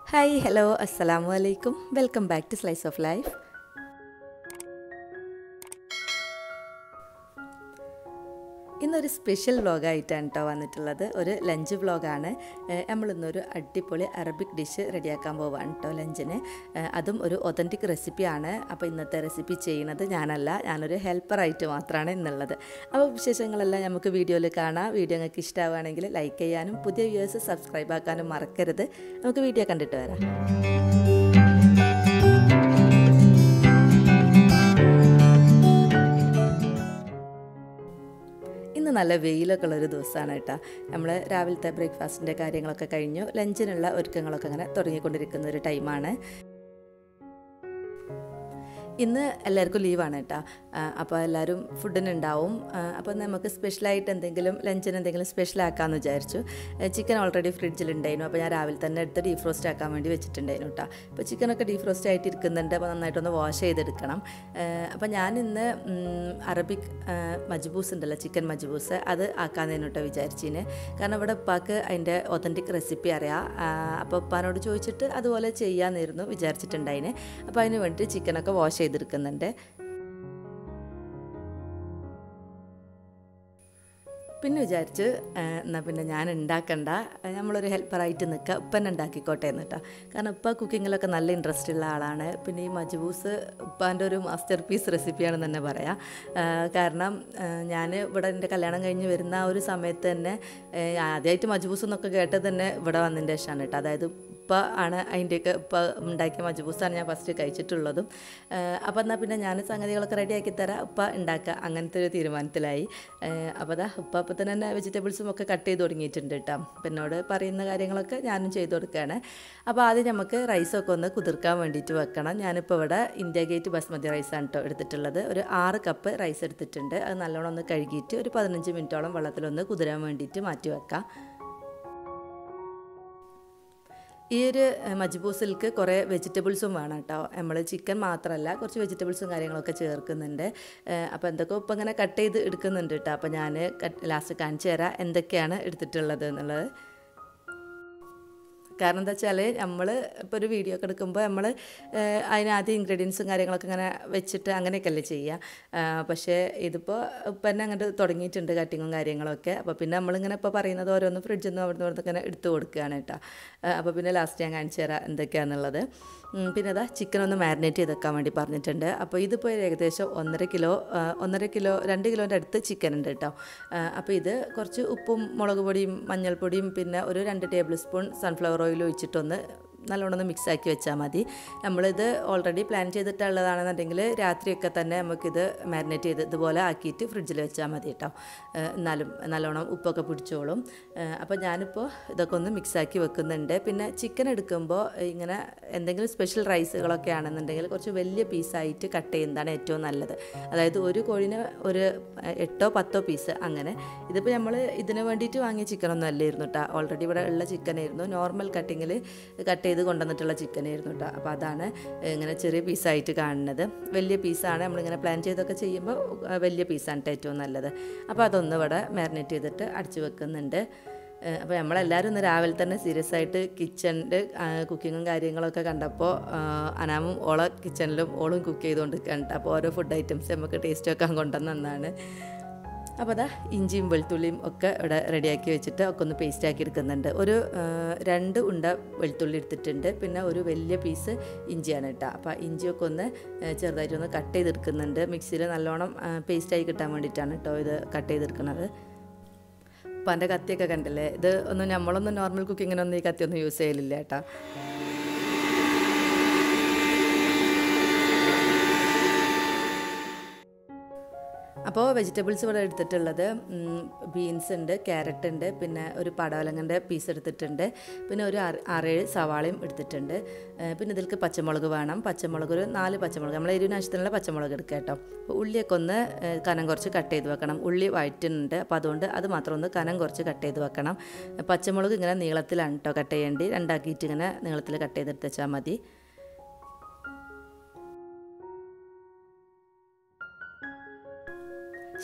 hi hello അസ്സലാമു അലൈക്കും welcome back to Slice of Life ഇന്നൊരു സ്പെഷ്യൽ വ്ളോഗായിട്ടാണ് കേട്ടോ വന്നിട്ടുള്ളത് ഒരു ലഞ്ച് വ്ളോഗാണ് നമ്മളിന്നൊരു അടിപൊളി അറബിക് ഡിഷ് റെഡിയാക്കാൻ പോവാണ് കേട്ടോ ലഞ്ചിന് ഏഹ് അതും ഒരു ഒതൻറ്റിക് റെസിപ്പിയാണ് അപ്പോൾ ഇന്നത്തെ റെസിപ്പി ചെയ്യുന്നത് ഞാനല്ല ഞാനൊരു ഹെൽപ്പറായിട്ട് മാത്രമാണ് ഇന്നുള്ളത് അപ്പോൾ വിശേഷങ്ങളെല്ലാം നമുക്ക് വീഡിയോയിൽ കാണാം വീഡിയോ നിങ്ങൾക്ക് ഇഷ്ടമാവുകയാണെങ്കിൽ ലൈക്ക് ചെയ്യാനും പുതിയ വ്യൂവേഴ്സ് സബ്സ്ക്രൈബ് ആക്കാനും മറക്കരുത് നമുക്ക് വീഡിയോ കണ്ടിട്ട് വരാം ഇന്ന് നല്ല വെയിലൊക്കെ ഉള്ളൊരു ദിവസമാണ് കേട്ടോ നമ്മൾ രാവിലത്തെ ബ്രേക്ക്ഫാസ്റ്റിൻ്റെ കാര്യങ്ങളൊക്കെ കഴിഞ്ഞു ലഞ്ചിനുള്ള ഒരുക്കങ്ങളൊക്കെ അങ്ങനെ തുടങ്ങിക്കൊണ്ടിരിക്കുന്ന ഒരു ടൈമാണ് ഇന്ന് എല്ലാവർക്കും ലീവാണ് കേട്ടോ അപ്പോൾ എല്ലാവരും ഫുഡിനുണ്ടാവും അപ്പോൾ നമുക്ക് സ്പെഷ്യലായിട്ട് എന്തെങ്കിലും ലഞ്ചിന് എന്തെങ്കിലും സ്പെഷ്യൽ ആക്കാമെന്ന് വിചാരിച്ചു ചിക്കൻ ഓൾറെഡി ഫ്രിഡ്ജിലുണ്ടായിരുന്നു അപ്പോൾ ഞാൻ രാവിലെ തന്നെ എടുത്ത് ഡീഫ്രോസ്റ്റ് ആക്കാൻ വേണ്ടി വെച്ചിട്ടുണ്ടായിരുന്നു കേട്ടോ അപ്പോൾ ചിക്കനൊക്കെ ഡീഫ്രോസ്റ്റ് ആയിട്ട് ഇരിക്കുന്നുണ്ട് അപ്പോൾ നന്നായിട്ടൊന്ന് വാഷ് ചെയ്തെടുക്കണം അപ്പോൾ ഞാൻ ഇന്ന് അറബിക് മജ്ബൂസ് ഉണ്ടല്ലോ ചിക്കൻ മജ്ബൂസ് അത് ആക്കാമെന്ന് കേട്ടോ വിചാരിച്ചിന് കാരണം ഇവിടെ ഉപ്പാക്ക് അതിൻ്റെ ഒതൻറ്റിക് റെസിപ്പി അറിയാം അപ്പോൾ ഉപ്പാനോട് ചോദിച്ചിട്ട് അതുപോലെ ചെയ്യാമെന്നായിരുന്നു വിചാരിച്ചിട്ടുണ്ടായിന് അപ്പോൾ അതിന് വേണ്ടി ചിക്കനൊക്കെ വാഷ് ചെയ്തെടുക്കുന്നുണ്ട് പിന്നെ വിചാരിച്ച് എന്നാൽ പിന്നെ ഞാൻ ഉണ്ടാക്കണ്ട നമ്മളൊരു ഹെൽപ്പറായിട്ട് നിൽക്കുക ഉപ്പന്നെ ഉണ്ടാക്കിക്കോട്ടെ എന്ന് കേട്ടോ കാരണം ഉപ്പ കുക്കിങ്ങിലൊക്കെ നല്ല ഇൻട്രസ്റ്റ് ഉള്ള ആളാണ് പിന്നെ ഈ മജ്ബൂസ് ഉപ്പാൻ്റെ ഒരു മാസ്റ്റർ പീസ് റെസിപ്പിയാണെന്ന് തന്നെ പറയാം കാരണം ഞാൻ ഇവിടെ എൻ്റെ കല്യാണം കഴിഞ്ഞ് വരുന്ന ആ ഒരു സമയത്ത് തന്നെ ആദ്യമായിട്ട് മജ്ബൂസ് എന്നൊക്കെ കേട്ടത് തന്നെ ഇവിടെ വന്നതിൻ്റെ ശേഷമാണ് കേട്ടോ അതായത് ഉപ്പ ആണ് അതിൻ്റെയൊക്കെ ഉപ്പ ഉണ്ടാക്കിയ മജ്ബൂസാണ് ഞാൻ ഫസ്റ്റ് കഴിച്ചിട്ടുള്ളതും അപ്പോൾ എന്നാൽ പിന്നെ ഞാൻ സംഗതികളൊക്കെ റെഡിയാക്കി തരാം ഉപ്പ ഉണ്ടാക്കുക അങ്ങനത്തെ ഒരു തീരുമാനത്തിലായി അപ്പോൾ അതാ ഉപ്പ അപ്പോൾ തന്നെ തന്നെ വെജിറ്റബിൾസും ഒക്കെ കട്ട് ചെയ്ത് തുടങ്ങിയിട്ടുണ്ട് കേട്ടോ അപ്പം എന്നോട് പറയുന്ന കാര്യങ്ങളൊക്കെ ഞാനും ചെയ്ത് കൊടുക്കുകയാണ് അപ്പോൾ ആദ്യം നമുക്ക് റൈസൊക്കെ ഒന്ന് കുതിർക്കാൻ വേണ്ടിയിട്ട് വെക്കണം ഞാനിപ്പോൾ ഇവിടെ ഇന്ത്യ ഗേറ്റ് ബസ്മതി റൈസാണ് കേട്ടോ എടുത്തിട്ടുള്ളത് ഒരു ആറ് കപ്പ് റൈസ് എടുത്തിട്ടുണ്ട് അത് നല്ലോണം ഒന്ന് കഴുകിയിട്ട് ഒരു പതിനഞ്ച് മിനിറ്റോളം വെള്ളത്തിലൊന്ന് കുതിരാൻ വേണ്ടിയിട്ട് മാറ്റി വെക്കാം ഈ ഒരു മജ്ബൂസിൽക്ക് കുറേ വെജിറ്റബിൾസും വേണം കേട്ടോ നമ്മൾ ചിക്കൻ മാത്രമല്ല കുറച്ച് വെജിറ്റബിൾസും കാര്യങ്ങളൊക്കെ ചേർക്കുന്നുണ്ട് അപ്പോൾ എന്തൊക്കെ ഇപ്പം ഇങ്ങനെ കട്ട് ചെയ്ത് എടുക്കുന്നുണ്ട് കേട്ടോ അപ്പോൾ ഞാൻ ലാസ്റ്റ് കാണിച്ചു തരാം എന്തൊക്കെയാണ് എടുത്തിട്ടുള്ളത് എന്നുള്ളത് കാരണം എന്താ വെച്ചാൽ നമ്മൾ ഇപ്പോൾ ഒരു വീഡിയോ ഒക്കെ എടുക്കുമ്പോൾ നമ്മൾ അതിനാദ്യം ഇൻഗ്രീഡിയൻസും കാര്യങ്ങളൊക്കെ ഇങ്ങനെ വെച്ചിട്ട് അങ്ങനെയൊക്കെയല്ലേ ചെയ്യുക പക്ഷേ ഇതിപ്പോൾ ഇപ്പം തന്നെ അങ്ങോട്ട് തുടങ്ങിയിട്ടുണ്ട് കട്ടിങ്ങും കാര്യങ്ങളൊക്കെ അപ്പോൾ പിന്നെ നമ്മളിങ്ങനെ ഇപ്പോൾ പറയുന്നത് ഓരോന്ന് ഫ്രിഡ്ജിൽ നിന്ന് അവിടുന്ന് ഇവിടുന്ന് ഇങ്ങനെ എടുത്തു കൊടുക്കുകയാണ് കേട്ടോ അപ്പോൾ പിന്നെ ലാസ്റ്റ് ഞാൻ കാണിച്ചു തരാം എന്തൊക്കെയാണെന്നുള്ളത് പിന്നെ അതാ ചിക്കൻ ഒന്ന് മാരിനേറ്റ് ചെയ്ത് വെക്കാൻ വേണ്ടി പറഞ്ഞിട്ടുണ്ട് അപ്പോൾ ഇതിപ്പോൾ ഏകദേശം ഒന്നര കിലോ ഒന്നര കിലോ രണ്ട് കിലോൻ്റെ അടുത്ത് ചിക്കൻ ഉണ്ട് കേട്ടോ അപ്പോൾ ഇത് കുറച്ച് ഉപ്പും മുളക് പൊടിയും മഞ്ഞൾപ്പൊടിയും പിന്നെ ഒരു രണ്ട് ടേബിൾ സ്പൂൺ സൺഫ്ലവർ ഓയിൽ ഒഴിച്ചിട്ടൊന്ന് നല്ലോണം ഒന്ന് മിക്സ് ആക്കി വെച്ചാൽ മതി നമ്മളിത് ഓൾറെഡി പ്ലാൻ ചെയ്തിട്ടുള്ളതാണെന്നുണ്ടെങ്കിൽ രാത്രിയൊക്കെ തന്നെ നമുക്കിത് മാരിനേറ്റ് ചെയ്ത് ഇതുപോലെ ആക്കിയിട്ട് ഫ്രിഡ്ജിൽ വെച്ചാൽ മതി കേട്ടോ എന്നാലും നല്ലോണം ഉപ്പൊക്കെ പിടിച്ചോളും അപ്പോൾ ഞാനിപ്പോൾ ഇതൊക്കെ ഒന്ന് മിക്സ് ആക്കി വെക്കുന്നുണ്ട് പിന്നെ ചിക്കൻ എടുക്കുമ്പോൾ ഇങ്ങനെ എന്തെങ്കിലും സ്പെഷ്യൽ റൈസുകളൊക്കെ ആണെന്നുണ്ടെങ്കിൽ കുറച്ച് വലിയ പീസായിട്ട് കട്ട് ചെയ്യുന്നതാണ് ഏറ്റവും നല്ലത് അതായത് ഒരു കോഴിന് ഒരു എട്ടോ പത്തോ പീസ് അങ്ങനെ ഇതിപ്പോൾ നമ്മൾ ഇതിന് വേണ്ടിയിട്ട് വാങ്ങിയ ചിക്കനൊന്നും അല്ലായിരുന്നു കേട്ടോ ഓൾറെഡി ഇവിടെ ഉള്ള ചിക്കനായിരുന്നു നോർമൽ കട്ടിങ്ങിൽ കട്ട് ചെയ്ത് കൊണ്ടുവന്നിട്ടുള്ള ചിക്കനായിരുന്നു കേട്ടോ അപ്പോൾ അതാണ് ഇങ്ങനെ ചെറിയ പീസായിട്ട് കാണുന്നത് വലിയ പീസാണ് നമ്മളിങ്ങനെ പ്ലാൻ ചെയ്തൊക്കെ ചെയ്യുമ്പോൾ വലിയ പീസാണ് കേട്ടോ ഏറ്റവും നല്ലത് അപ്പോൾ അതൊന്ന് ഇവിടെ മാരിനേറ്റ് ചെയ്തിട്ട് അടിച്ചു വെക്കുന്നുണ്ട് അപ്പോൾ നമ്മളെല്ലാവരും ഇന്ന് രാവിലെ തന്നെ സീരിയസ് ആയിട്ട് കിച്ചണിൻ്റെ കുക്കിങ്ങും കാര്യങ്ങളൊക്കെ കണ്ടപ്പോൾ അനാമും ഓളെ കിച്ചണിലും ഓളും കുക്ക് ചെയ്തുകൊണ്ട് കണ്ട അപ്പോൾ ഓരോ ഫുഡ് ഐറ്റംസ് നമുക്ക് ടേസ്റ്റ് വെക്കാൻ കൊണ്ടുവന്നതാണ് അപ്പോൾ അതാ ഇഞ്ചിയും വെളുത്തുള്ളിയും ഒക്കെ ഇവിടെ റെഡിയാക്കി വെച്ചിട്ട് ഒക്കെ ഒന്ന് പേസ്റ്റ് ആക്കി എടുക്കുന്നുണ്ട് ഒരു രണ്ട് ഉണ്ട വെളുത്തുള്ളി എടുത്തിട്ടുണ്ട് പിന്നെ ഒരു വലിയ പീസ് ഇഞ്ചിയാണ് കേട്ടോ അപ്പോൾ ഇഞ്ചിയൊക്കെ ഒന്ന് ചെറുതായിട്ടൊന്ന് കട്ട് ചെയ്തെടുക്കുന്നുണ്ട് മിക്സിയിൽ നല്ലോണം പേസ്റ്റായി കിട്ടാൻ വേണ്ടിയിട്ടാണ് കേട്ടോ ഇത് കട്ട് ചെയ്തെടുക്കുന്നത് അപ്പോൾ എൻ്റെ കത്തിയൊക്കെ കണ്ടില്ലേ ഇത് ഒന്നും നമ്മളൊന്നും നോർമൽ കുക്കിങ്ങിനൊന്നും ഈ കത്തിയൊന്നും യൂസ് ചെയ്യലില്ല കേട്ടോ അപ്പോൾ വെജിറ്റബിൾസ് ഇവിടെ എടുത്തിട്ടുള്ളത് ബീൻസ് ഉണ്ട് ക്യാരറ്റ് ഉണ്ട് പിന്നെ ഒരു പടവലങ്ങൻ്റെ പീസ് എടുത്തിട്ടുണ്ട് പിന്നെ ഒരു ആറേഴ് സവാളയും എടുത്തിട്ടുണ്ട് പിന്നെ ഇതിലേക്ക് പച്ചമുളക് വേണം പച്ചമുളക് ഒരു നാല് പച്ചമുളക് നമ്മൾ എരിവിന് ആവശ്യത്തിനുള്ള പച്ചമുളക് എടുക്കുക കേട്ടോ അപ്പോൾ ഉള്ളിയൊക്കെ ഒന്ന് കനം കുറച്ച് കട്ട് ചെയ്ത് വെക്കണം ഉള്ളി വഴറ്റുന്നുണ്ട് അപ്പോൾ അതുകൊണ്ട് അത് മാത്രം ഒന്ന് കനം കുറച്ച് കട്ട് ചെയ്ത് വെക്കണം പച്ചമുളക് ഇങ്ങനെ നീളത്തിലാണ് കേട്ടോ കട്ട് ചെയ്യേണ്ടി രണ്ടാക്കിയിട്ട് ഇങ്ങനെ നീളത്തിൽ കട്ട് ചെയ്തെടുത്ത് വെച്ചാൽ മതി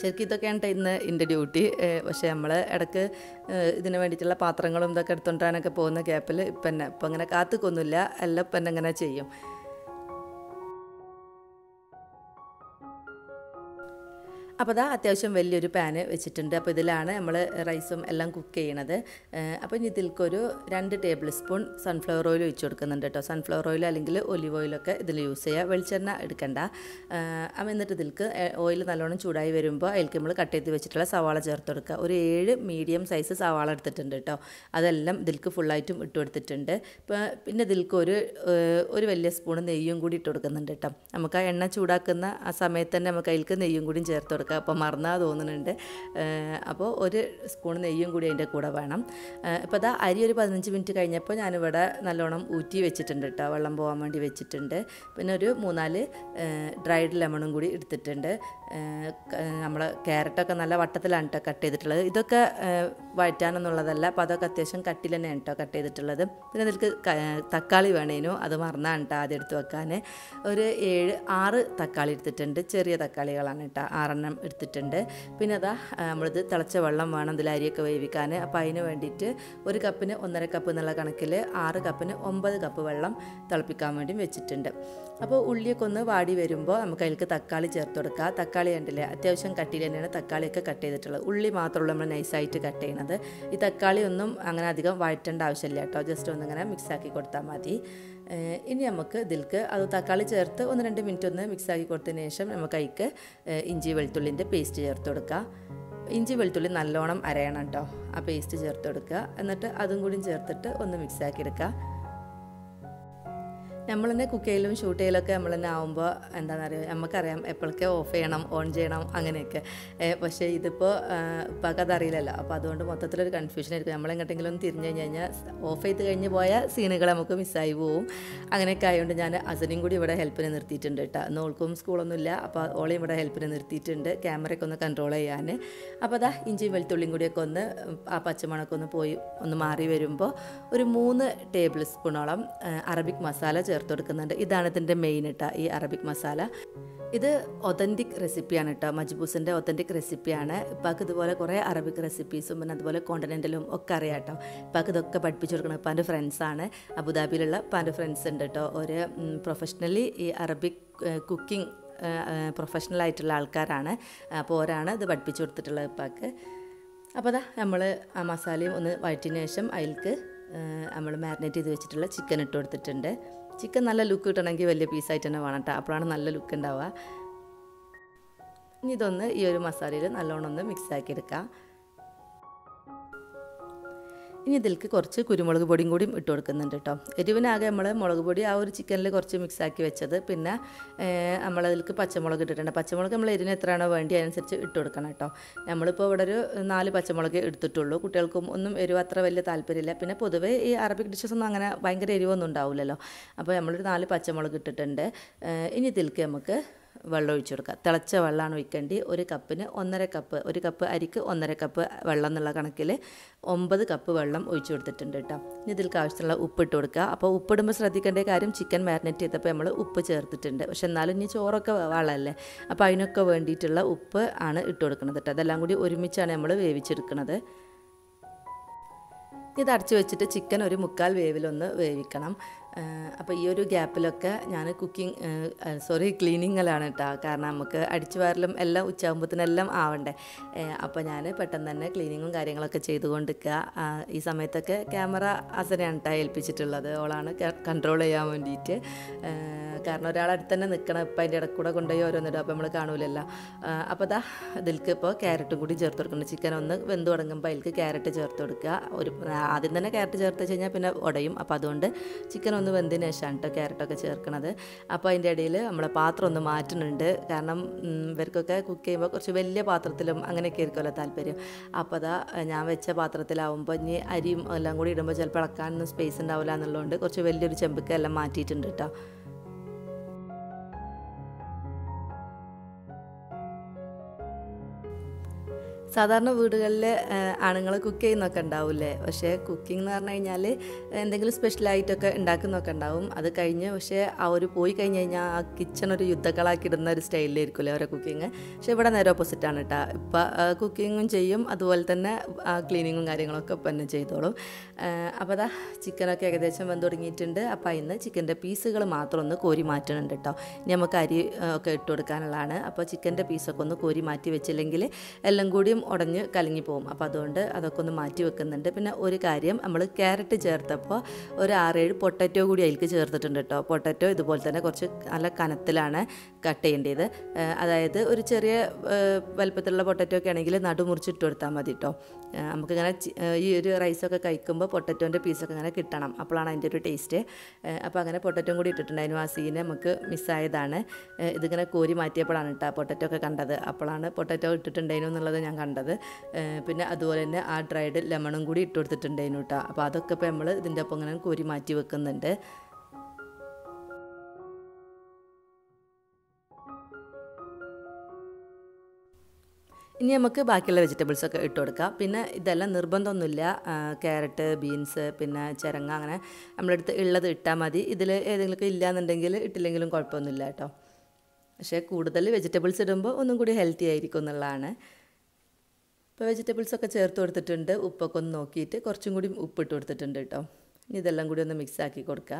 ശരിക്കും ഇതൊക്കെയാണ് ട്ടോ ഇന്ന് എൻ്റെ ഡ്യൂട്ടി പക്ഷേ നമ്മൾ ഇടയ്ക്ക് ഏഹ്, ഇതിന് വേണ്ടിയിട്ടുള്ള പാത്രങ്ങളും ഇതൊക്കെ എടുത്തുകൊണ്ടാനൊക്കെ പോകുന്ന ഗ്യാപ്പിൽ ഇപ്പം തന്നെ ഇപ്പം അങ്ങനെ കാത്തുക്കൊന്നുമില്ല എല്ലാം ഇപ്പം തന്നെ ഇങ്ങനെ ചെയ്യും അപ്പോൾ അതാ അത്യാവശ്യം വലിയൊരു പാന് വെച്ചിട്ടുണ്ട് അപ്പോൾ ഇതിലാണ് നമ്മൾ റൈസും എല്ലാം കുക്ക് ചെയ്യണത് ഏഹ് അപ്പോൾ ഇനി ഇതിൽക്കൊരു രണ്ട് ടേബിൾ സ്പൂൺ സൺഫ്ലവർ ഓയിൽ ഒഴിച്ച് കൊടുക്കുന്നുണ്ട് കേട്ടോ സൺഫ്ലവർ ഓയിൽ അല്ലെങ്കിൽ ഒലിവ് ഓയിലൊക്കെ ഇതിൽ യൂസ് ചെയ്യുക വെളിച്ചെണ്ണ എടുക്കണ്ട ഏഹ് അപ്പോൾ എന്നിട്ട് ഇതിൽക്ക് ഓയിൽ നല്ലോണം ചൂടായി വരുമ്പോൾ അതിലേക്ക് നമ്മൾ കട്ട് ചെയ്ത് വെച്ചിട്ടുള്ള സവാള ചേർത്ത് കൊടുക്കുക ഒരു ഏഴ് മീഡിയം സൈസ് സവാള എടുത്തിട്ടുണ്ട് കേട്ടോ അതെല്ലാം ഇതിൽക്ക് ഫുള്ളായിട്ടും ഇട്ട് കൊടുത്തിട്ടുണ്ട് ഇപ്പോൾ പിന്നെ ഇതിൽക്ക് ഒരു ഏഹ് ഒരു വലിയ സ്പൂൺ നെയ്യും കൂടി ഇട്ട് കൊടുക്കുന്നുണ്ട് കേട്ടോ നമുക്ക് ആ എണ്ണ ചൂടാക്കുന്ന ആ സമയത്ത് തന്നെ നമുക്ക് അതിലേക്ക് നെയ്യും കൂടി ചേർത്ത് കൊടുക്കുക അപ്പോൾ മറന്നാൽ തോന്നുന്നുണ്ട് ഏഹ് അപ്പോൾ ഒരു സ്പൂൺ നെയ്യും കൂടി അതിൻ്റെ കൂടെ വേണം ഏഹ് ഇപ്പോൾ അതാ അരി ഒരു പതിനഞ്ച് മിനിറ്റ് കഴിഞ്ഞപ്പോൾ ഞാനിവിടെ നല്ലോണം ഊറ്റി വെച്ചിട്ടുണ്ട് കേട്ടോ വെള്ളം പോകാൻ വേണ്ടി വെച്ചിട്ടുണ്ട് പിന്നെ ഒരു മൂന്നാല് ഡ്രൈഡ് ലെമണും കൂടി എടുത്തിട്ടുണ്ട് നമ്മൾ ക്യാരറ്റൊക്കെ നല്ല വട്ടത്തിലാണ് കേട്ടോ കട്ട് ചെയ്തിട്ടുള്ളത് ഇതൊക്കെ ഏഹ് വഴറ്റാനൊന്നുള്ളതല്ല അപ്പോൾ അതൊക്കെ അത്യാവശ്യം കട്ടിൽ തന്നെയാണ് കേട്ടോ കട്ട് ചെയ്തിട്ടുള്ളത് പിന്നെ ഇതിലേക്ക് ക- തക്കാളി വേണേനു അത് മറന്നാണ് കേട്ടോ ആദ്യം എടുത്ത് വെക്കാൻ ഒരു ഏഴ് ആറ് തക്കാളി എടുത്തിട്ടുണ്ട് ചെറിയ തക്കാളികളാണ് കേട്ടോ ആറെണ്ണം എടുത്തിട്ടുണ്ട് പിന്നെ അതാ ആ, നമ്മളിത് തിളച്ച വെള്ളം വേണം ഇതിൽ അരിയൊക്കെ വേവിക്കാൻ അപ്പോൾ അതിന് വേണ്ടിയിട്ട് ഒരു കപ്പിന് ഒന്നര കപ്പ് എന്നുള്ള കണക്കിൽ ആറ് കപ്പിന് ഒമ്പത് കപ്പ് വെള്ളം തിളപ്പിക്കാൻ വേണ്ടി വെച്ചിട്ടുണ്ട് അപ്പോൾ ഉള്ളിയൊക്കെ ഒന്ന് വാടി വരുമ്പോൾ നമുക്ക് അതിലേക്ക് തക്കാളി ചേർത്ത് കൊടുക്കുക തക്കാളി കണ്ടില്ലേ അത്യാവശ്യം കട്ടിയിൽ തന്നെയാണ് തക്കാളിയൊക്കെ കട്ട് ചെയ്തിട്ടുള്ളത് ഉള്ളി മാത്രമുള്ള നമ്മൾ നൈസായിട്ട് കട്ട് ചെയ്യണത് ഈ തക്കാളി ഒന്നും അങ്ങനെ അധികം വഴറ്റേണ്ട ആവശ്യമില്ല കേട്ടോ ജസ്റ്റ് ഒന്നിങ്ങനെ മിക്സാക്കി കൊടുത്താൽ മതി ഏഹ് ഇനി നമുക്ക് ഇതിൽക്ക് അത് തക്കാളി ചേർത്ത് ഒന്ന് രണ്ട് മിനിറ്റ് ഒന്ന് മിക്സാക്കി കൊടുത്തതിന് ശേഷം നമുക്ക് അതിക്ക് ഏഹ് ഇഞ്ചി വെളുത്തുള്ളിൻ്റെ പേസ്റ്റ് ചേർത്ത് കൊടുക്കുക ഇഞ്ചി വെളുത്തുള്ളി നല്ലോണം അരയണം കേട്ടോ ആ പേസ്റ്റ് ചേർത്ത് കൊടുക്കുക എന്നിട്ട് അതും കൂടി ചേർത്തിട്ട് ഒന്ന് മിക്സാക്കി എടുക്കുക നമ്മൾ തന്നെ കുക്ക് ചെയ്യലും ഷൂട്ട് ചെയ്യലൊക്കെ നമ്മൾ തന്നെ ആകുമ്പോൾ എന്താണെന്ന് അറിയാം നമുക്കറിയാം എപ്പോഴൊക്കെ ഓഫ് ചെയ്യണം ഓൺ ചെയ്യണം അങ്ങനെയൊക്കെ ഏ, പക്ഷേ ഇതിപ്പോൾ ഇപ്പം അതറിയില്ലല്ലോ അപ്പോൾ അതുകൊണ്ട് മൊത്തത്തിലൊരു കൺഫ്യൂഷൻ ആയിരിക്കും നമ്മളെങ്ങോട്ടെങ്കിലും ഒന്ന് തിരിഞ്ഞു കഴിഞ്ഞ് കഴിഞ്ഞാൽ ഓഫ് ചെയ്ത് കഴിഞ്ഞ് പോയ സീനുകൾ നമുക്ക് മിസ്സായി പോവും അങ്ങനെയൊക്കെ ആയതുകൊണ്ട് ഞാൻ അസനും കൂടി ഇവിടെ ഹെൽപ്പിന് നിർത്തിയിട്ടുണ്ട് കേട്ടോ ഇന്ന് ഓൾക്കും സ്കൂളൊന്നുമില്ല അപ്പോൾ ഓളെയും ഇവിടെ ഹെൽപ്പിന് നിർത്തിയിട്ടുണ്ട് ക്യാമറയൊക്കെ ഒന്ന് കൺട്രോൾ ചെയ്യാൻ അപ്പോൾ അതാ ഇഞ്ചിയും വെളുത്തുള്ളിയും കൂടിയൊക്കെ ഒന്ന് ആ പച്ചമണമൊക്കെ ഒന്ന് പോയി ഒന്ന് മാറി വരുമ്പോൾ ഒരു മൂന്ന് ടേബിൾ സ്പൂണോളം ആ, അറബിക് മസാല ചേർത്ത് കൊടുക്കുന്നുണ്ട് ഇതാണ് ഇതിൻ്റെ മെയിൻ ഇട്ട ഈ അറബിക് മസാല ഇത് ഒതൻറ്റിക് റെസിപ്പിയാണ് കേട്ടോ മജ്ബൂസിൻ്റെ ഒതൻറ്റിക് റെസിപ്പിയാണ് ഇപ്പാക്ക് ഇതുപോലെ കുറേ അറബിക് റെസിപ്പീസും പിന്നെ അതുപോലെ കോണ്ടിനെൻ്റലും ഒക്കെ അറിയാം കേട്ടോ ഇപ്പാക്ക് ഇതൊക്കെ പഠിപ്പിച്ചു കൊടുക്കണം ഇപ്പം എൻ്റെ ഫ്രണ്ട്സാണ് അബുദാബിയിലുള്ള ഇപ്പം എൻ്റെ ഫ്രണ്ട്സ് ഉണ്ട് കേട്ടോ ഒരു പ്രൊഫഷണലി ഈ അറബിക് കുക്കിംഗ് പ്രൊഫഷണൽ ആയിട്ടുള്ള ആൾക്കാരാണ് അപ്പോൾ ഓരാണ് ഇത് പഠിപ്പിച്ചു കൊടുത്തിട്ടുള്ളത് ഇപ്പാക്ക് അപ്പോൾ അതാ നമ്മൾ ആ മസാലയും ഒന്ന് വഴറ്റിന് ശേഷം അതിലേക്ക് നമ്മൾ മാരിനേറ്റ് ചെയ്ത് വെച്ചിട്ടുള്ള ചിക്കൻ ഇട്ട് കൊടുത്തിട്ടുണ്ട് ചിക്കൻ നല്ല ലുക്ക് കിട്ടണമെങ്കിൽ വലിയ പീസായിട്ട് തന്നെ വേണം കേട്ടോ അപ്പോഴാണ് നല്ല ലുക്ക് ഉണ്ടാവുക ഇനി ഇതൊന്ന് ഈ ഒരു മസാലയിൽ നല്ലോണം ഒന്ന് മിക്സ് ആക്കി എടുക്കാം ഇനി ഇതിലേക്ക് കുറച്ച് കുരുമുളക് പൊടിയും കൂടി ഇട്ട് കൊടുക്കുന്നുണ്ട് കേട്ടോ എരിവിനാകെ നമ്മൾ മുളക് പൊടി ആ ഒരു ചിക്കനിൽ കുറച്ച് മിക്സ് ആക്കി വെച്ചത് പിന്നെ നമ്മൾ അതിലേക്ക് പച്ചമുളക് ഇട്ടിട്ടുണ്ട് പച്ചമുളക് നമ്മൾ എരിവിന് എത്രയാണോ വേണ്ടി അതിനനുസരിച്ച് ഇട്ട് കൊടുക്കണം കേട്ടോ നമ്മളിപ്പോൾ ഇവിടെ ഒരു നാല് പച്ചമുളക് എടുത്തിട്ടുള്ളൂ കുട്ടികൾക്കും ഒന്നും എരിവ് അത്ര വലിയ താല്പര്യമില്ല പിന്നെ പൊതുവേ ഈ അറബിക് ഡിഷസ് ഒന്നും അങ്ങനെ ഭയങ്കര എരിവൊന്നും ഉണ്ടാവില്ലല്ലോ അപ്പോൾ നമ്മളൊരു നാല് പച്ചമുളക് ഇട്ടിട്ടുണ്ട് ഏഹ് ഇനി ഇതിലേക്ക് നമുക്ക് വെള്ളം ഒഴിച്ചു കൊടുക്കുക തിളച്ച വെള്ളമാണ് ഒഴിക്കേണ്ടി ഒരു കപ്പിന് ഒന്നര കപ്പ് ഒരു കപ്പ് അരിക്ക് ഒന്നര കപ്പ് വെള്ളം എന്നുള്ള കണക്കിൽ ഒമ്പത് കപ്പ് വെള്ളം ഒഴിച്ചു കൊടുത്തിട്ടുണ്ട് കേട്ടോ ഇനി ഇതിലേക്ക് ആവശ്യമുള്ള ഉപ്പ് ഇട്ട് കൊടുക്കുക അപ്പോൾ ഉപ്പിടുമ്പോൾ ശ്രദ്ധിക്കേണ്ട കാര്യം ചിക്കൻ മാരിനേറ്റ് ചെയ്തപ്പോൾ നമ്മൾ ഉപ്പ് ചേർത്തിട്ടുണ്ട് പക്ഷെ എന്നാലും ഇനി ചോറൊക്കെ വളമല്ലേ അപ്പോൾ അതിനൊക്കെ വേണ്ടിയിട്ടുള്ള ഉപ്പ് ആണ് ഇട്ട് കൊടുക്കുന്നത് കേട്ടോ അതെല്ലാം കൂടി ഒരുമിച്ചാണ് നമ്മൾ വേവിച്ചെടുക്കുന്നത് ഇത് അടച്ചു വെച്ചിട്ട് ചിക്കൻ ഒരു മുക്കാൽ വേവിലൊന്ന് വേവിക്കണം അപ്പോൾ ഈ ഒരു ഗ്യാപ്പിലൊക്കെ ഞാൻ കുക്കിംഗ് സോറി ക്ലീനിങ്ങിലാണ് കേട്ടോ കാരണം നമുക്ക് അടിച്ചു വാരലും എല്ലാം ഉച്ചയാകുമ്പോഴത്തേനെല്ലാം ആവണ്ടേ അപ്പോൾ ഞാൻ പെട്ടെന്ന് തന്നെ ക്ലീനിങ്ങും കാര്യങ്ങളൊക്കെ ചെയ്തുകൊണ്ടിരിക്കുക ആ, ഈ സമയത്തൊക്കെ ക്യാമറ അസനെയാണ് കേട്ടോ ഏൽപ്പിച്ചിട്ടുള്ളത് ഓളാണ് കൺട്രോൾ ചെയ്യാൻ വേണ്ടിയിട്ട് ആ, കാരണം ഒരാളടുത്ത് തന്നെ നിൽക്കണം ഇപ്പം അതിൻ്റെ ഇടയ്ക്കൂടെ കൊണ്ടുപോയി ഓരോന്നിടും അപ്പോൾ നമ്മൾ കാണൂലല്ലോ അപ്പോൾ ദാ ഇതിൽക്ക് ഇപ്പോൾ ക്യാരറ്റും കൂടി ചേർത്ത് കൊടുക്കണം ചിക്കൻ ഒന്ന് വെന്ത് തുടങ്ങുമ്പോൾ അതിലേക്ക് ക്യാരറ്റ് ചേർത്ത് കൊടുക്കുക ഒരു ആദ്യം തന്നെ ക്യാരറ്റ് ചേർത്ത് വെച്ച് കഴിഞ്ഞാൽ പിന്നെ ഉടയും അപ്പോൾ അതുകൊണ്ട് ചിക്കൻ ഒന്ന് വെന്തതിന് ശേഷമാണ് കേട്ടോ ക്യാരറ്റൊക്കെ ചേർക്കണത് അപ്പോൾ അതിൻ്റെ ഇടയിൽ നമ്മളെ പാത്രം ഒന്ന് മാറ്റുന്നുണ്ട് കാരണം ഉം, ഇവർക്കൊക്കെ കുക്ക് ചെയ്യുമ്പോൾ കുറച്ച് വലിയ പാത്രത്തിലും അങ്ങനെയൊക്കെ ആയിരിക്കുമല്ലോ താല്പര്യം അപ്പോൾ അതാ ഞാൻ വെച്ച പാത്രത്തിലാവുമ്പോൾ ഇനി അരിയും എല്ലാം കൂടി ഇടുമ്പോൾ ചിലപ്പോൾ ഇളക്കാനൊന്നും സ്പേസ് ഉണ്ടാവില്ല എന്നുള്ളതുകൊണ്ട് കുറച്ച് വലിയൊരു ചെമ്പൊക്കെ എല്ലാം മാറ്റിയിട്ടുണ്ട് കേട്ടോ സാധാരണ വീടുകളിൽ ആണുങ്ങൾ കുക്ക് ചെയ്യുന്നൊക്കെ ഉണ്ടാവില്ലേ പക്ഷേ കുക്കിംഗ് എന്ന് പറഞ്ഞു കഴിഞ്ഞാൽ എന്തെങ്കിലും സ്പെഷ്യലായിട്ടൊക്കെ ഉണ്ടാക്കുന്നൊക്കെ ഉണ്ടാവും അത് കഴിഞ്ഞ് പക്ഷേ ആ ഒരു പോയി കഴിഞ്ഞ് കഴിഞ്ഞാൽ ആ കിച്ചൺ ഒരു യുദ്ധക്കളാക്കി ഇടുന്ന ഒരു സ്റ്റൈലിലായിരിക്കുമല്ലേ അവരെ കുക്കിംഗ് പക്ഷേ ഇവിടെ നേരെ ഓപ്പോസിറ്റാണ് കേട്ടോ ഇപ്പം കുക്കിങ്ങും ചെയ്യും അതുപോലെ തന്നെ ക്ലീനിങ്ങും കാര്യങ്ങളൊക്കെ ഇപ്പം തന്നെ ചെയ്തോളും അപ്പോൾ അതാ ചിക്കനൊക്കെ ഏകദേശം വെന്ത് തുടങ്ങിയിട്ടുണ്ട് അപ്പോൾ ഇന്ന് ചിക്കൻ്റെ പീസുകൾ മാത്രം ഒന്ന് കോരി മാറ്റുന്നുണ്ട് കേട്ടോ ഇനി നമുക്ക് അരി ഒക്കെ ഇട്ട് കൊടുക്കാനുള്ളതാണ് അപ്പോൾ ചിക്കൻ്റെ പീസൊക്കെ ഒന്ന് കോരി മാറ്റി വെച്ചില്ലെങ്കിൽ എല്ലാം കൂടിയും ഉടഞ്ഞ് കലങ്ങി പോകും അപ്പോൾ അതുകൊണ്ട് അതൊക്കെ ഒന്ന് മാറ്റി വെക്കുന്നുണ്ട് പിന്നെ ഒരു കാര്യം നമ്മൾ ക്യാരറ്റ് ചേർത്തപ്പോൾ ഒരു ആറേഴ് പൊട്ടറ്റോ കൂടി അതിലേക്ക് ചേർത്തിട്ടുണ്ട് കേട്ടോ പൊട്ടറ്റോ ഇതുപോലെ തന്നെ കുറച്ച് നല്ല കനത്തിലാണ് കട്ട് ചെയ്യേണ്ടത് അതായത് ഒരു ചെറിയ വലുപ്പത്തിലുള്ള പൊട്ടറ്റോ ഒക്കെ ആണെങ്കിൽ നടുമുറിച്ചിട്ട് കൊടുത്താൽ മതി കേട്ടോ നമുക്കിങ്ങനെ ഈ ഒരു റൈസൊക്കെ കഴിക്കുമ്പോൾ പൊട്ടറ്റോൻ്റെ പീസൊക്കെ ഇങ്ങനെ കിട്ടണം അപ്പോഴാണ് അതിൻ്റെ ഒരു ടേസ്റ്റ് അപ്പോൾ അങ്ങനെ പൊട്ടറ്റോ കൂടി ഇട്ടിട്ടുണ്ടായിരുന്നു ആ സീന് നമുക്ക് മിസ്സായതാണ് ഇതിങ്ങനെ കോരി മാറ്റിയപ്പോഴാണ് കേട്ടോ പൊട്ടറ്റോ ഒക്കെ കണ്ടത് അപ്പോഴാണ് പൊട്ടറ്റോ ഇട്ടിട്ടുണ്ടായിരുന്നു എന്നുള്ളത് ഞാൻ കണ്ടത് പിന്നെ അതുപോലെ തന്നെ ആ ഡ്രൈഡ് ലെമണും കൂടി ഇട്ട് കൊടുത്തിട്ടുണ്ടായിരുന്നു കേട്ടോ അപ്പോൾ അതൊക്കെ ഇപ്പോൾ നമ്മൾ ഇതിൻ്റെ ഒപ്പം ഇങ്ങനെ കോരി മാറ്റി വെക്കുന്നുണ്ട് ഇനി നമുക്ക് ബാക്കിയുള്ള വെജിറ്റബിൾസ് ഒക്കെ ഇട്ട് കൊടുക്കാം പിന്നെ ഇതെല്ലാം നിർബന്ധമൊന്നുമില്ല ക്യാരറ്റ് ബീൻസ് പിന്നെ ചിരങ്ങ അങ്ങനെ നമ്മളെടുത്ത് ഉള്ളത് ഇട്ടാൽ മതി ഇതിൽ ഏതെങ്കിലുമൊക്കെ ഇല്ലയെന്നുണ്ടെങ്കിൽ ഇട്ടില്ലെങ്കിലും കുഴപ്പമൊന്നുമില്ല കേട്ടോ പക്ഷേ കൂടുതൽ വെജിറ്റബിൾസ് ഇടുമ്പോൾ ഒന്നും കൂടി ഹെൽത്തി ആയിരിക്കും എന്നുള്ളതാണ് ഇപ്പോൾ വെജിറ്റബിൾസ് ഒക്കെ ചേർത്ത് കൊടുത്തിട്ടുണ്ട് ഉപ്പൊക്കെ ഒന്ന് നോക്കിയിട്ട് കുറച്ചും കൂടി ഉപ്പിട്ട് കൊടുത്തിട്ടുണ്ട് കേട്ടോ ഇനി ഇതെല്ലാം കൂടി ഒന്ന് മിക്സ് ആക്കി കൊടുക്കുക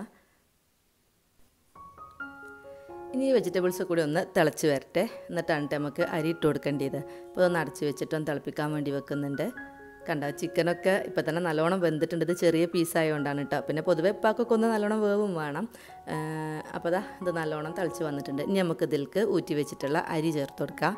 ഇനി ഈ വെജിറ്റബിൾസ് കൂടി ഒന്ന് തിളച്ച് വരട്ടെ എന്നിട്ടാണ് നമുക്ക് അരി ഇട്ട് കൊടുക്കേണ്ടത് അപ്പോൾ ഒന്ന് അടച്ച് വെച്ചിട്ട് ഒന്ന് തിളപ്പിക്കാൻ വേണ്ടി വെക്കുന്നുണ്ട് കണ്ട ചിക്കനൊക്കെ ഇപ്പം തന്നെ നല്ലോണം വെന്തിട്ടുണ്ട് ഇത് ചെറിയ പീസായതുകൊണ്ടാണ് കേട്ടോ പിന്നെ പൊതുവെ ഇപ്പാക്കൊക്കെ ഒന്ന് നല്ലോണം വേവും വേണം അപ്പോൾ അതാ ഇത് നല്ലോണം തിളച്ച് വന്നിട്ടുണ്ട് ഇനി നമുക്ക് ഇതിലേക്ക് ഊറ്റി വെച്ചിട്ടുള്ള അരി ചേർത്ത് കൊടുക്കാം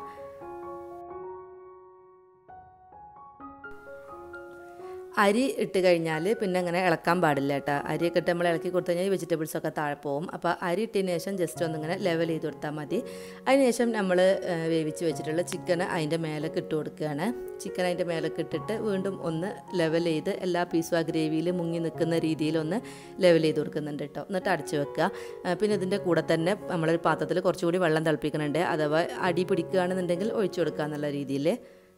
അരി ഇട്ട് കഴിഞ്ഞാൽ പിന്നെ അങ്ങനെ ഇളക്കാൻ പാടില്ല കേട്ടോ അരിയൊക്കെ ഇട്ട് നമ്മൾ ഇളക്കി കൊടുത്തു കഴിഞ്ഞാൽ വെജിറ്റബിൾസൊക്കെ താഴെ പോകും അപ്പോൾ അരി ഇട്ടതിന് ശേഷം ജസ്റ്റ് ഒന്നിങ്ങനെ ലെവൽ ചെയ്ത് കൊടുത്താൽ മതി അതിനുശേഷം നമ്മൾ വേവിച്ച് വെച്ചിട്ടുള്ള ചിക്കൻ അതിൻ്റെ മേലേക്ക് ഇട്ട് കൊടുക്കുകയാണ് ചിക്കൻ അതിൻ്റെ മേലേക്ക് ഇട്ടിട്ട് വീണ്ടും ഒന്ന് ലെവൽ ചെയ്ത് എല്ലാ പീസും ആ ഗ്രേവിയിൽ മുങ്ങി നിൽക്കുന്ന രീതിയിലൊന്ന് ലെവൽ ചെയ്ത് കൊടുക്കുന്നുണ്ട് കേട്ടോ എന്നിട്ട് അടച്ച് വെക്കുക പിന്നെ ഇതിൻ്റെ കൂടെ തന്നെ നമ്മളൊരു പാത്രത്തിൽ കുറച്ചുകൂടി വെള്ളം തിളപ്പിക്കുന്നുണ്ട് അഥവാ അടി പിടിക്കുകയാണെന്നുണ്ടെങ്കിൽ ഒഴിച്ചു കൊടുക്കുക എന്നുള്ള രീതിയിൽ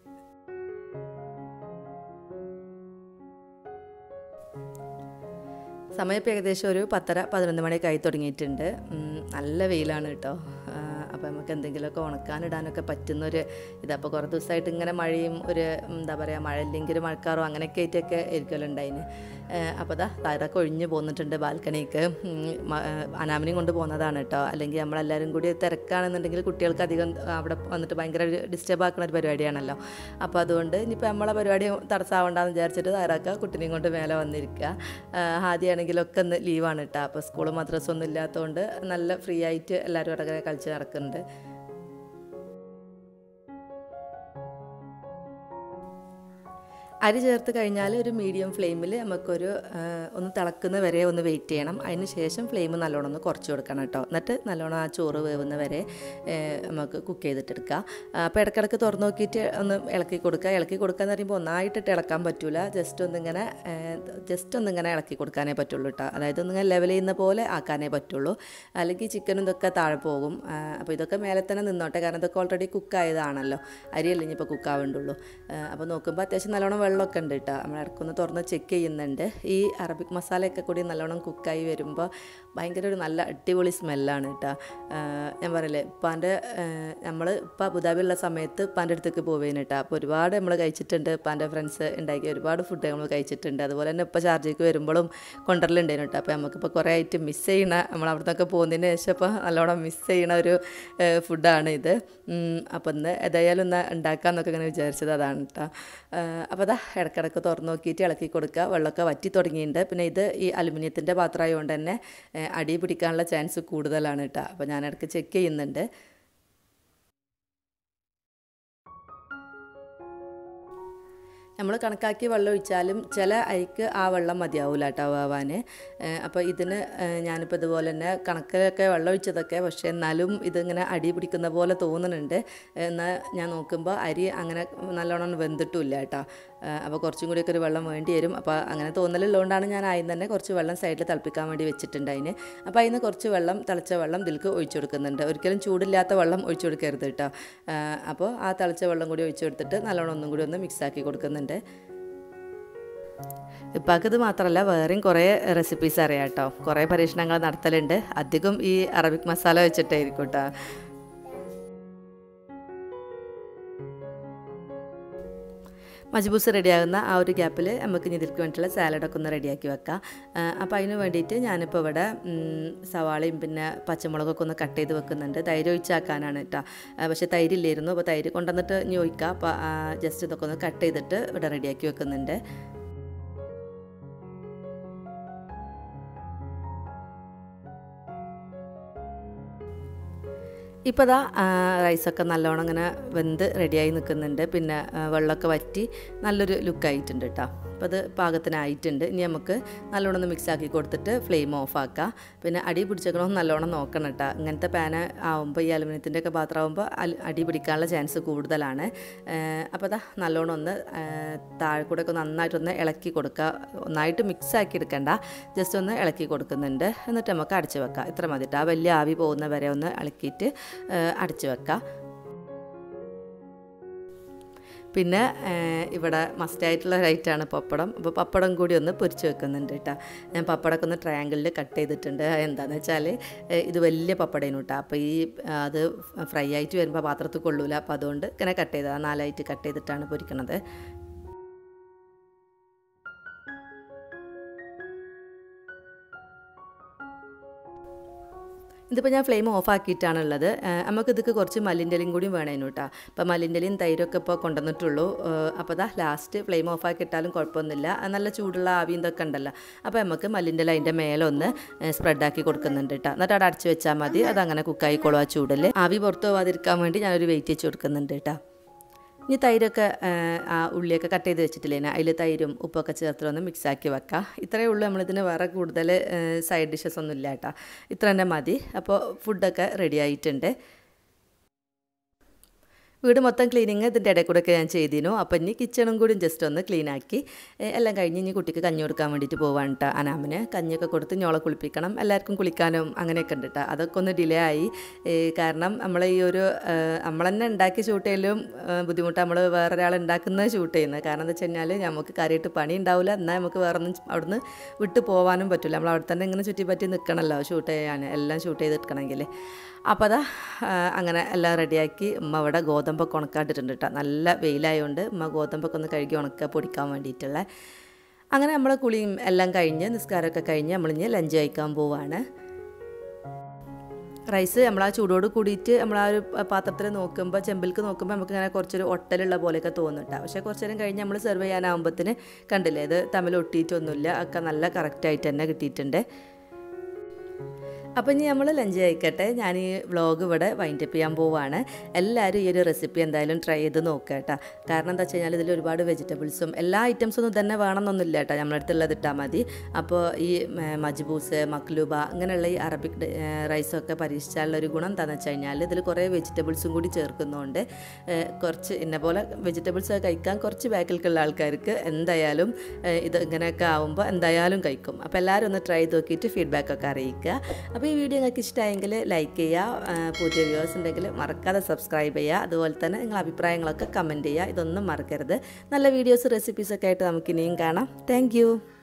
സമയം ഇപ്പോൾ ഏകദേശം ഒരു പത്തര പതിനൊന്ന് മണിയൊക്കെ ആയി തുടങ്ങിയിട്ടുണ്ട് നല്ല വെയിലാണ് കേട്ടോ അപ്പോൾ നമുക്ക് എന്തെങ്കിലുമൊക്കെ ഉണക്കാനിടാനൊക്കെ പറ്റുന്നൊരു ഇതപ്പോൾ കുറേ ദിവസമായിട്ട് ഇങ്ങനെ മഴയും ഒരു എന്താ പറയുക മഴ ഇല്ലെങ്കിൽ മഴക്കാറോ അങ്ങനെയൊക്കെ ആയിട്ടൊക്കെ ആയിരിക്കുമല്ലോ ഉണ്ടായിന് അപ്പോൾ അതാ താരൊക്കെ ഒഴിഞ്ഞു പോന്നിട്ടുണ്ട് ബാൽക്കണിക്ക് അനാമിനെയും കൊണ്ട് പോകുന്നതാണ് കേട്ടോ അല്ലെങ്കിൽ നമ്മളെല്ലാവരും കൂടി തിരക്കാണെന്നുണ്ടെങ്കിൽ കുട്ടികൾക്ക് അധികം അവിടെ വന്നിട്ട് ഭയങ്കര ഡിസ്റ്റർബ് ആക്കുന്ന ഒരു പരിപാടിയാണല്ലോ അപ്പോൾ അതുകൊണ്ട് ഇനിയിപ്പോൾ നമ്മളെ പരിപാടി തടസ്സമാവണ്ടെന്ന് വിചാരിച്ചിട്ട് താരൊക്കെ കുട്ടീനെയും കൊണ്ട് മേലെ വന്നിരിക്കുക ആദ്യമാണെങ്കിലൊക്കെ ഒന്ന് ലീവാണ് കേട്ടോ അപ്പോൾ സ്കൂൾ മദ്രസ ഒന്നും ഇല്ലാത്തതുകൊണ്ട് നല്ല ഫ്രീ ആയിട്ട് എല്ലാവരും അവിടെ കളിച്ച് നടക്കുന്നുണ്ട് അരി ചേർത്ത് കഴിഞ്ഞാൽ ഒരു മീഡിയം ഫ്ലെയിമിൽ നമുക്കൊരു ഒന്ന് തിളക്കുന്ന വരെ ഒന്ന് വെയിറ്റ് ചെയ്യണം അതിന് ശേഷം ഫ്ലെയിം നല്ലോണം ഒന്ന് കുറച്ച് കൊടുക്കണം കേട്ടോ എന്നിട്ട് നല്ലോണം ആ ചോറ് വേവുന്ന വരെ നമുക്ക് കുക്ക് ചെയ്തിട്ടെടുക്കുക അപ്പോൾ ഇടയ്ക്കിടയ്ക്ക് തുറന്ന് നോക്കിയിട്ട് ഒന്ന് ഇളക്കി കൊടുക്കുക ഇളക്കി കൊടുക്കുക എന്ന് പറയുമ്പോൾ ഒന്നായിട്ടിട്ട് ഇളക്കാൻ പറ്റില്ല ജസ്റ്റ് ഒന്നിങ്ങനെ ജസ്റ്റ് ഒന്നിങ്ങനെ ഇളക്കി കൊടുക്കാനേ പറ്റുള്ളൂ കേട്ടോ അതായത് ഒന്നിങ്ങനെ ലെവൽ ചെയ്യുന്ന പോലെ ആക്കാനേ പറ്റുള്ളൂ അല്ലെങ്കിൽ ചിക്കനും ഇതൊക്കെ താഴെ പോകും അപ്പോൾ ഇതൊക്കെ മേലെ തന്നെ നിന്നോട്ടെ കാരണം ഇതൊക്കെ ഓൾറെഡി കുക്കായതാണല്ലോ അരിയല്ല ഇനിയിപ്പോൾ കുക്കാവേണ്ടുള്ളൂ അപ്പോൾ നോക്കുമ്പോൾ അത്യാവശ്യം നല്ലോണം വെള്ളമൊക്കെ ഉണ്ട് കേട്ടോ നമ്മൾ ഇടയ്ക്കൊന്ന് തുറന്ന് ചെക്ക് ചെയ്യുന്നുണ്ട് ഈ അറബിക് മസാലയൊക്കെ കൂടി നല്ലോണം കുക്കായി വരുമ്പോൾ ഭയങ്കര ഒരു നല്ല അടിപൊളി സ്മെല്ലാണ് കേട്ടോ ഞാൻ പറയില്ലേ ഉപ്പാൻ്റെ നമ്മൾ ഇപ്പം അബുദാബിയുള്ള സമയത്ത് ഉപ്പാൻ്റെ അടുത്തേക്ക് പോവേന് കേട്ടോ അപ്പോൾ ഒരുപാട് നമ്മൾ കഴിച്ചിട്ടുണ്ട് ഉപ്പാൻ്റെ ഫ്രണ്ട്സ് ഉണ്ടാക്കിയ ഒരുപാട് ഫുഡ് നമ്മൾ കഴിച്ചിട്ടുണ്ട് അതുപോലെ തന്നെ ഇപ്പോൾ ഷാർജയ്ക്ക് വരുമ്പോഴും കൊണ്ടുവരലുണ്ടായിരുന്നു കേട്ടോ അപ്പോൾ നമുക്കിപ്പോൾ കുറേ ആയിട്ട് മിസ് ചെയ്യണ നമ്മൾ അവിടെ നിന്നൊക്കെ പോകുന്നതിന് ശേഷം ഇപ്പോൾ നല്ലോണം മിസ് ചെയ്യണ ഒരു ഫുഡാണ് ഇത് അപ്പോൾ ഇന്ന് ഏതായാലും ഒന്ന് ഉണ്ടാക്കാമെന്നൊക്കെ ഇങ്ങനെ വിചാരിച്ചത് അതാണ് കേട്ടോ അപ്പോൾ അതാ ഇടയ്ക്കിടയ്ക്ക് തുറന്ന് നോക്കിയിട്ട് ഇളക്കി കൊടുക്കുക വെള്ളമൊക്കെ വറ്റി തുടങ്ങിയിട്ടുണ്ട് പിന്നെ ഇത് ഈ അലുമിനിയത്തിൻ്റെ പാത്രമായതുകൊണ്ട് തന്നെ അടി പിടിക്കാനുള്ള ചാൻസ് കൂടുതലാണ് കേട്ടോ അപ്പോൾ ഞാൻ ഇടയ്ക്ക് ചെക്ക് ചെയ്യുന്നുണ്ട് നമ്മൾ കണക്കാക്കി വെള്ളം ഒഴിച്ചാലും ചില അരിക്ക് ആ വെള്ളം മതിയാവില്ല കേട്ടോ വേവാൻ അപ്പോൾ ഇതിന് ഞാനിപ്പോൾ ഇതുപോലെ തന്നെ കണക്കിലൊക്കെ വെള്ളം ഒഴിച്ചതൊക്കെ പക്ഷേ എന്നാലും ഇതിങ്ങനെ അടി പിടിക്കുന്ന പോലെ തോന്നുന്നുണ്ട് എന്നാൽ ഞാൻ നോക്കുമ്പോൾ അരി അങ്ങനെ നല്ലോണം വെന്തിട്ടില്ല കേട്ടോ അപ്പോൾ കുറച്ചും കൂടിയൊക്കെ ഒരു വെള്ളം വേണ്ടി വരും അപ്പോൾ അങ്ങനെ തോന്നലുള്ളതുകൊണ്ടാണ് ഞാൻ ആദ്യം തന്നെ കുറച്ച് വെള്ളം സൈഡിൽ തിളപ്പിക്കാൻ വേണ്ടി വെച്ചിട്ടുണ്ട് അതിന് അപ്പോൾ അതിന് കുറച്ച് വെള്ളം തിളച്ച വെള്ളം ഇതിലേക്ക് ഒഴിച്ചു കൊടുക്കുന്നുണ്ട് ഒരിക്കലും ചൂടില്ലാത്ത വെള്ളം ഒഴിച്ചു കൊടുക്കരുത് കേട്ടോ അപ്പോൾ ആ തിളച്ച വെള്ളം കൂടി ഒഴിച്ചു കൊടുത്തിട്ട് നല്ലോണം ഒന്നും കൂടി ഒന്ന് മിക്സ് ആക്കി കൊടുക്കുന്നുണ്ട് ഇപ്പം ഇത് മാത്രമല്ല വേറെയും കുറേ റെസിപ്പീസ് അറിയാം കേട്ടോ കുറേ പരീക്ഷണങ്ങൾ നടത്തലുണ്ട് അധികം ഈ അറബിക് മസാല വെച്ചിട്ടായിരിക്കും കേട്ടോ മജ്ബൂസ് റെഡിയാകുന്ന ആ ഒരു ഗ്യാപ്പിൽ നമുക്ക് ഇനി ഇതിലേക്ക് വേണ്ടിയിട്ടുള്ള സാലഡൊക്കെ ഒന്ന് റെഡിയാക്കി വെക്കാം അപ്പോൾ അതിന് വേണ്ടിയിട്ട് ഞാനിപ്പോൾ ഇവിടെ സവാളയും പിന്നെ പച്ചമുളകൊക്കെ ഒന്ന് കട്ട് ചെയ്ത് വെക്കുന്നുണ്ട് തൈര് ഒഴിച്ചാക്കാനാണ് കേട്ടോ പക്ഷേ തൈരില്ലായിരുന്നു അപ്പോൾ തൈര് കൊണ്ടുവന്നിട്ട് ഇനി ഒഴിക്കാം അപ്പോൾ ജസ്റ്റ് ഇതൊക്കെ ഒന്ന് കട്ട് ചെയ്തിട്ട് ഇവിടെ റെഡിയാക്കി വെക്കുന്നുണ്ട് ഇപ്പോൾ ദാ റൈസൊക്കെ നല്ലോണം ഇങ്ങനെ വെന്ത് റെഡിയായി നിൽക്കുന്നുണ്ട് പിന്നെ വെള്ളമൊക്കെ വറ്റി നല്ലൊരു ലുക്കായിട്ടുണ്ട് കേട്ടോ അപ്പോൾ അത് പാകത്തിനായിട്ടുണ്ട് ഇനി നമുക്ക് നല്ലോണം ഒന്ന് മിക്സ് ആക്കി കൊടുത്തിട്ട് ഫ്ലെയിം ഓഫ് ആക്കാം പിന്നെ അടി പിടിച്ചേക്കണം നല്ലോണം നോക്കണം കേട്ടോ ഇങ്ങനത്തെ പാന് ആവുമ്പോൾ ഈ അലുമിനിയത്തിൻ്റെ ഒക്കെ പാത്രം ആകുമ്പോൾ അടി പിടിക്കാനുള്ള ചാൻസ് കൂടുതലാണ് അപ്പോൾ അതാ നല്ലോണം ഒന്ന് താഴെ കൂടെ ഒക്കെ നന്നായിട്ടൊന്ന് ഇളക്കി കൊടുക്കുക ഒന്നായിട്ട് മിക്സ് ആക്കി എടുക്കണ്ട ജസ്റ്റ് ഒന്ന് ഇളക്കി കൊടുക്കുന്നുണ്ട് എന്നിട്ട് നമുക്ക് അടച്ചു വെക്കാം ഇത്ര മതി കേട്ടോ വലിയ ആവി പോകുന്ന വരെ ഒന്ന് ഇളക്കിയിട്ട് അടച്ചു വെക്കാം പിന്നെ ഇവിടെ മസ്റ്റായിട്ടുള്ള ഒരു ഐറ്റമാണ് പപ്പടം അപ്പോൾ പപ്പടം കൂടി ഒന്ന് പൊരിച്ച് വെക്കുന്നുണ്ട് കേട്ടോ ഞാൻ പപ്പടമൊക്കെ ഒന്ന് ട്രയാങ്കിളിൽ കട്ട് ചെയ്തിട്ടുണ്ട് എന്താണെന്ന് വെച്ചാൽ ഇത് വലിയ പപ്പടേനു കേട്ടോ അപ്പോൾ ഈ അത് ഫ്രൈ ആയിട്ട് വരുമ്പോൾ പാത്രത്തിൽ കൊള്ളൂല അപ്പോൾ അതുകൊണ്ട് ഇങ്ങനെ കട്ട് ചെയ്തതാണ് നാലായിട്ട് കട്ട് ചെയ്തിട്ടാണ് പൊരിക്കണത് ഇതിപ്പോൾ ഞാൻ ഫ്ലെയിം ഓഫ് ആക്കിയിട്ടാണുള്ളത് നമുക്ക് ഇതൊക്കെ കുറച്ച് മല്ലിൻ്റെലും കൂടി വേണേനു കേട്ടോ അപ്പോൾ മല്ലിൻ്റെലും തൈരൊക്കെ ഇപ്പോൾ കൊണ്ടുവന്നിട്ടുള്ളൂ അപ്പോൾ അതാ ലാസ്റ്റ് ഫ്ലെയിം ഓഫ് ആക്കിയിട്ടാലും കുഴപ്പമൊന്നുമില്ല നല്ല ചൂടുള്ള ആവി ഇതൊക്കെ ഉണ്ടല്ലോ അപ്പോൾ നമുക്ക് മല്ലിൻ്റെ അതിൻ്റെ മേലൊന്ന് സ്പ്രെഡാക്കി കൊടുക്കുന്നുണ്ട് കേട്ടോ എന്നിട്ട് അവിടെ അടച്ച് വെച്ചാൽ മതി അതങ്ങനെ കുക്കായിക്കോളും ആ ചൂടിൽ ആവി പുറത്ത് പോവാതിരിക്കാൻ വേണ്ടി ഞാനൊരു വെയിറ്റ് വെച്ച് കൊടുക്കുന്നുണ്ട് കേട്ടോ ഇനി തൈരൊക്കെ ആ ഉള്ളിയൊക്കെ കട്ട് ചെയ്ത് വെച്ചിട്ടില്ലേ അതിൽ തൈരും ഉപ്പൊക്കെ ചേർത്തൊന്ന് മിക്സ് ആക്കി വെക്കാം ഇത്രയേ ഉള്ളൂ നമ്മളിതിന് വേറെ കൂടുതൽ സൈഡ് ഡിഷസ് ഒന്നും ഇല്ല കേട്ടോ ഇത്ര തന്നെ മതി അപ്പോൾ ഫുഡൊക്കെ റെഡി ആയിട്ടുണ്ട് വീട് മൊത്തം ക്ലീനിങ് ഇതിൻ്റെ ഇടയിൽ കൂടെ ഒക്കെ ഞാൻ ചെയ്തിരുന്നു അപ്പം ഇനി കിച്ചണും കൂടി ജസ്റ്റ് ഒന്ന് ക്ലീൻ ആക്കി എല്ലാം കഴിഞ്ഞ് ഇനി കുട്ടിക്ക് കഞ്ഞി കൊടുക്കാൻ വേണ്ടിയിട്ട് പോവാണ് കേട്ടോ അനാമിന് കഞ്ഞിയൊക്കെ കൊടുത്ത് ഞോളെ കുളിപ്പിക്കണം എല്ലാവർക്കും കുളിക്കാനും അങ്ങനെയൊക്കെ ഉണ്ട് കേട്ടോ അതൊക്കെ ഒന്ന് ഡിലേ ആയി കാരണം നമ്മൾ ഈ ഒരു നമ്മൾ തന്നെ ഉണ്ടാക്കി ഷൂട്ട് ചെയ്യലും ബുദ്ധിമുട്ട് നമ്മൾ വേറെ ഒരാൾ ഉണ്ടാക്കുന്നത് ഷൂട്ട് ചെയ്യുന്നത് കാരണം എന്താ വെച്ച് കഴിഞ്ഞാൽ നമുക്ക് കാര്യമായിട്ട് പണി ഉണ്ടാവില്ല എന്നാൽ നമുക്ക് വേറെ ഒന്നും അവിടുന്ന് വിട്ട് പോകാനും പറ്റില്ല നമ്മൾ അവിടെ തന്നെ ഇങ്ങനെ ചുറ്റിപ്പറ്റി നിൽക്കണമല്ലോ ഷൂട്ട് ചെയ്യാൻ എല്ലാം ഷൂട്ട് ചെയ്തെടുക്കണമെങ്കിൽ അപ്പോൾ അതാ അങ്ങനെ എല്ലാം റെഡിയാക്കി ഉമ്മ അവിടെ ഗോതമ്പൊക്കെ ഉണക്കാട്ടിട്ടുണ്ട് കേട്ടോ നല്ല വെയിലായതുകൊണ്ട് ഉമ്മ ഗോതമ്പൊക്കെ ഒന്ന് കഴുകി ഉണക്കുക പൊടിക്കാൻ വേണ്ടിയിട്ടുള്ള അങ്ങനെ നമ്മളെ കുളിയും എല്ലാം കഴിഞ്ഞ് നിസ്കാരമൊക്കെ കഴിഞ്ഞ് നമ്മളിഞ്ഞ് ലഞ്ച് കഴിക്കാൻ പോവാണ് റൈസ് നമ്മൾ ആ ചൂടോട് കൂടിയിട്ട് നമ്മൾ ആ ഒരു പാത്രത്തിൽ നോക്കുമ്പോൾ ചെമ്പിൽക്ക് നോക്കുമ്പോൾ നമുക്ക് ഇങ്ങനെ കുറച്ചൊരു ഒട്ടലുള്ള പോലെയൊക്കെ തോന്നുന്നുണ്ട് പക്ഷേ കുറച്ച് നേരം കഴിഞ്ഞ് നമ്മൾ സെർവ് ചെയ്യാനാകുമ്പോഴത്തേന് കണ്ടില്ലേ ഇത് തമ്മിൽ ഒട്ടിയിട്ടൊന്നുമില്ല ഒക്കെ നല്ല കറക്റ്റായിട്ട് തന്നെ കിട്ടിയിട്ടുണ്ട് അപ്പോൾ ഇനി നമ്മൾ ലഞ്ച് കഴിക്കട്ടെ ഞാൻ ഈ വ്ളോഗ് ഇവിടെ വൈൻഡപ്പ് ചെയ്യാൻ പോവാണ് എല്ലാവരും ഈ ഒരു റെസിപ്പി എന്തായാലും ട്രൈ ചെയ്ത് നോക്കുക കേട്ടോ കാരണം എന്താ വെച്ച് കഴിഞ്ഞാൽ ഇതിൽ ഒരുപാട് വെജിറ്റബിൾസും എല്ലാ ഐറ്റംസൊന്നും തന്നെ വേണമെന്നൊന്നുമില്ല കേട്ടോ നമ്മുടെ അടുത്തുള്ളത് ഇട്ടാൽ മതി അപ്പോൾ ഈ മജ്ബൂസ് മക്ലൂബ അങ്ങനെയുള്ള ഈ അറബിക് റൈസൊക്കെ പരീക്ഷിച്ചാലുള്ള ഒരു ഗുണം എന്താണെന്ന് വെച്ച് കഴിഞ്ഞാൽ ഇതിൽ കുറേ വെജിറ്റബിൾസും കൂടി ചേർക്കുന്നതുകൊണ്ട് കുറച്ച് എന്നെ പോലെ വെജിറ്റബിൾസ് കഴിക്കാൻ കുറച്ച് ബാക്കിലേക്കുള്ള ആൾക്കാർക്ക് എന്തായാലും ഇത് ഇങ്ങനെയൊക്കെ ആവുമ്പോൾ എന്തായാലും കഴിക്കും അപ്പോൾ എല്ലാവരും ഒന്ന് ട്രൈ ചെയ്ത് നോക്കിയിട്ട് ഫീഡ്ബാക്കൊക്കെ അറിയിക്കുക അപ്പോൾ ഈ വീഡിയോ നിങ്ങൾക്ക് ഇഷ്ടമായെങ്കിൽ ലൈക്ക് ചെയ്യുക പുതിയ വ്യൂവേഴ്സ് ഉണ്ടെങ്കിൽ മറക്കാതെ സബ്സ്ക്രൈബ് ചെയ്യുക അതുപോലെ തന്നെ നിങ്ങളുടെ അഭിപ്രായങ്ങളൊക്കെ കമൻറ്റ് ചെയ്യുക ഇതൊന്നും മറക്കരുത് നല്ല വീഡിയോസ് റെസിപ്പീസൊക്കെ ആയിട്ട് നമുക്ക് ഇനിയും കാണാം താങ്ക്